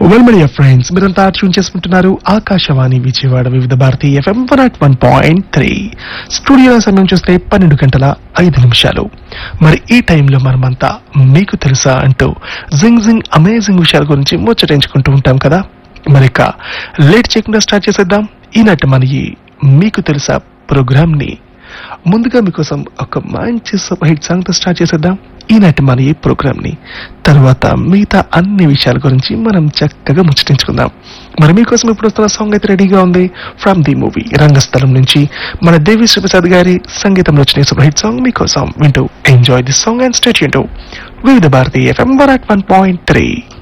well my friends మీరంతా tune చేసుకుంటున్నారు Akashvani Vijayawada Vividh Bharati FM one at one point three స్టూడియోలో సమయం చూస్తే పన్నెండు గంటల ఐదు నిమిషాలు మరి ఈ టైంలో మనమంతా మీకు తెలుసా అంటూ జింగ్ జింగ్ అమేజింగ్ విషయాల గురించి ముచ్చటించుకుంటూ ఉంటాం కదా మరి ఇక లేట్ చేయకుండా స్టార్ట్ చేసేద్దాం ఈనాటి మన ఈ మీకు తెలుసా ప్రోగ్రామ్ ని ముందుగా మీకోసం ఒక మంచి సూపర్ హిట్ సాంగ్ తో స్టార్ట్ చేసేద్దాం ఈనాటి మన ఈ ప్రోగ్రామ్ ని తర్వాత మిగతా అన్ని విషయాల గురించి మనం చక్కగా ముచ్చటించుకుందాం మరి మీకోసం ఇప్పుడు వస్తున్న సాంగ్ అయితే రెడీగా ఉంది ఫ్రమ్ ది మూవీ రంగస్థలం నుంచి మన దేవి శ్రీప్రసాద్ గారి సంగీతంలో వచ్చిన సూపర్ హిట్ సాంగ్ మీకోసం వింటూ enjoy this song and state Vividh Bharati FM one point three